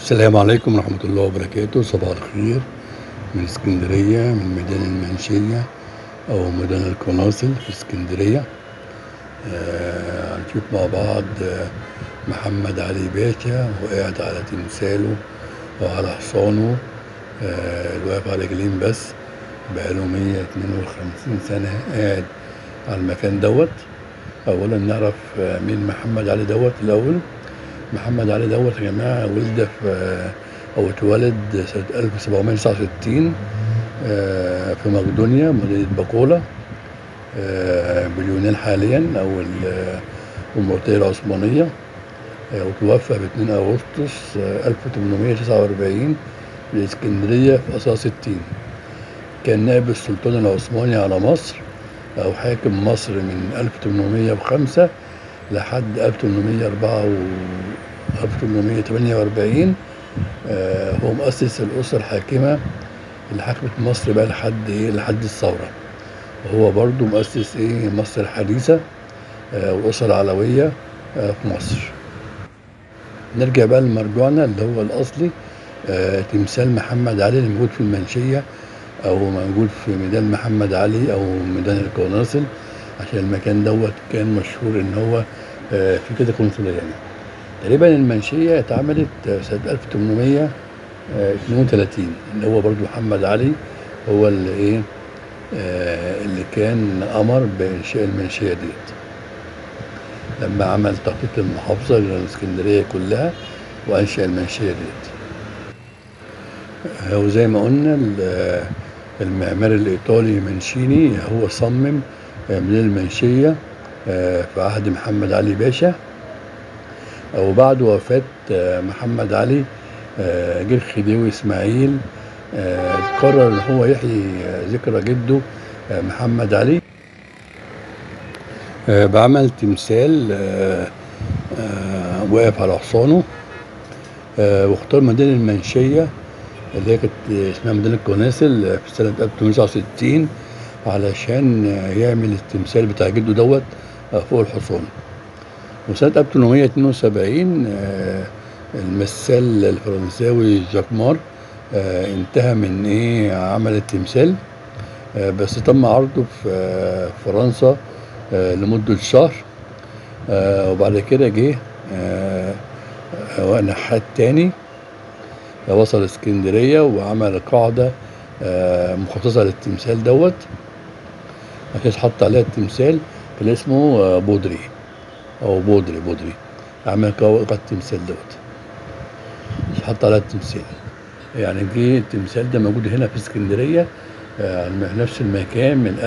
السلام عليكم ورحمة الله وبركاته صباح الخير من اسكندرية من ميدان المنشية أو ميدان القناصل في اسكندرية آه، هنشوف مع بعض آه، محمد علي باشا وقاعد على تمثاله وعلى حصانه آه، الواقف على رجلين بس بقاله 152 سنة قاعد على المكان دوت أولا نعرف آه، مين محمد علي دوت الأول محمد علي دوت يا جماعة ولد في أو اتولد سنة 1769 آه، في مقدونيا مدينة باقولا آه، باليونان حاليا أو ال- الإمبراطورية العثمانية آه، وتوفى ب 2 أغسطس آه، 1849 في الإسكندرية في أسرة 60 كان نائب السلطان العثماني على مصر أو حاكم مصر من 1805 لحد 1804 و 1848 آه، هو مؤسس الأسرة الحاكمة اللي حكمت مصر بقى لحد إيه لحد الثورة وهو برضو مؤسس إيه مصر الحديثة آه، والأسرة العلوية آه، في مصر نرجع بقى لمرجوعنا اللي هو الأصلي آه، تمثال محمد علي اللي موجود في المنشية أو موجود في ميدان محمد علي أو ميدان القناصل عشان المكان دوت كان مشهور إن هو آه، في كده قنصلية يعني تقريبا المنشية اتعملت آه، سنة 1832 اللي هو برضو محمد علي هو اللي إيه آه، اللي كان أمر بإنشاء المنشية ديت لما عمل تخطيط المحافظة للإسكندرية كلها وأنشأ المنشية ديت آه، وزي ما قلنا ال- المعماري الإيطالي منشيني هو صمم آه، من المنشية آه، في عهد محمد علي باشا وبعد وفاة آه، محمد علي آه، جه الخديوي إسماعيل آه، قرر إن هو يحيي آه، ذكرى جده آه، محمد علي آه، بعمل تمثال آه، آه، واقف على حصانه آه، واختار مدينة المنشية اللي هي كانت اسمها مدينة القناصل آه، في سنة 1869 علشان آه، يعمل التمثال بتاع جده دوت آه، فوق الحصان وسنة 1872 آه، المثال الفرنساوي جاكمار آه، انتهى من ايه عمل التمثال آه، بس تم عرضه في آه، فرنسا آه، لمدة شهر آه، وبعد كده جه آه، آه، نحات تاني آه، وصل اسكندرية وعمل قاعدة آه، مخصصة للتمثال دوت عشان يتحط عليها التمثال كان اسمه آه، بودري أو بودري بودري عمل قاعدة التمثال دوت حط عليها التمثال يعني جه التمثال ده موجود هنا في اسكندرية آه، في نفس المكان من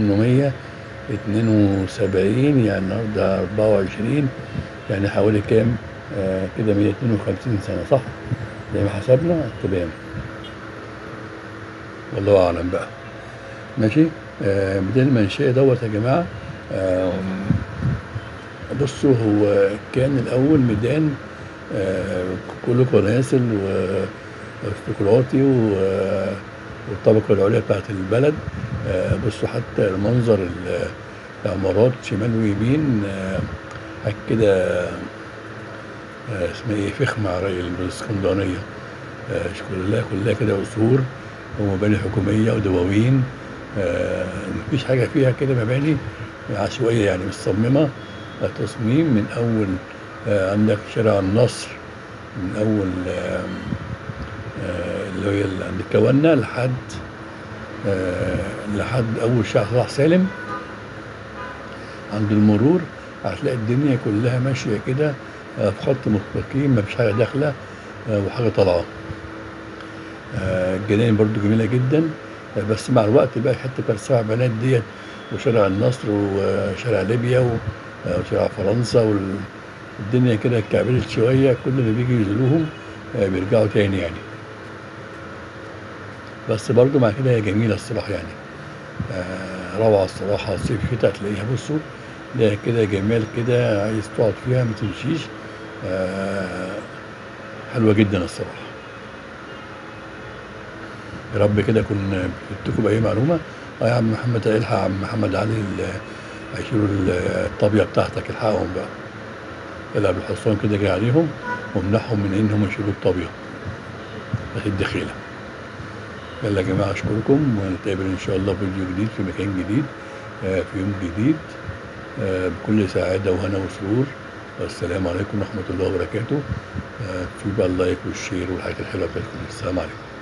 1872 يعني النهارده 24 يعني حوالي كام آه، كده 152 سنة صح؟ زي ما حسبنا تمام والله أعلم بقى ماشي آه، ميدان المنشية دوت يا جماعة آه، بصوا هو كان الأول ميدان آه، كله قناصل واستقراطي و- والطبقة العليا بتاعت البلد آه، بصوا حتى المنظر ال- العمارات شمال ويمين آه، حاجة كده آه، اسمها ايه فخمة على رأي الاسكندرانية آه، كلها كلها كده قصور ومباني حكومية ودواوين آه، مفيش حاجة فيها كده مباني عشوائية يعني مصممة آه، تصميم من أول آه، عندك شارع النصر من أول آه، آه، اللي هي اللي عند الكونة لحد آه، لحد أول شارع صلاح سالم عند المرور هتلاقي الدنيا كلها ماشية كده آه، في خط مستقيم مفيش حاجة داخلة آه، وحاجة طالعة آه، الجناين برضو جميلة جدا آه، بس مع الوقت بقى حتة بتاعت سبع بنات ديت وشارع النصر وشارع ليبيا و- آه، وشارع فرنسا والدنيا كده اتكعبلت شوية كل اللي بيجي يزوروهم آه، بيرجعوا تاني يعني بس برضو مع كده هي جميلة الصراحة يعني آه، روعة الصراحة صيف شتاء تلاقيها بصوا ليها كده جمال كده عايز تقعد فيها ما تمشيش آه، حلوة جدا الصراحة يا رب كده اكون فدتكم باي معلومه اه يا عم محمد الحق يا عم محمد علي ال- هيشيلوا ال- الطابيه بتاعتك الحقهم بقى العب الحصان كده جاي عليهم وامنعهم من ان هم يشيلوا الطابيه بس الدخيله يلا يا جماعه اشكركم ونتقابل ان شاء الله في فيديو جديد في مكان جديد آه، في يوم جديد آه، بكل سعاده وهنا وسرور والسلام عليكم ورحمه الله وبركاته آه، في بقى اللايك والشير والحاجات الحلوه بتاعتكم السلام عليكم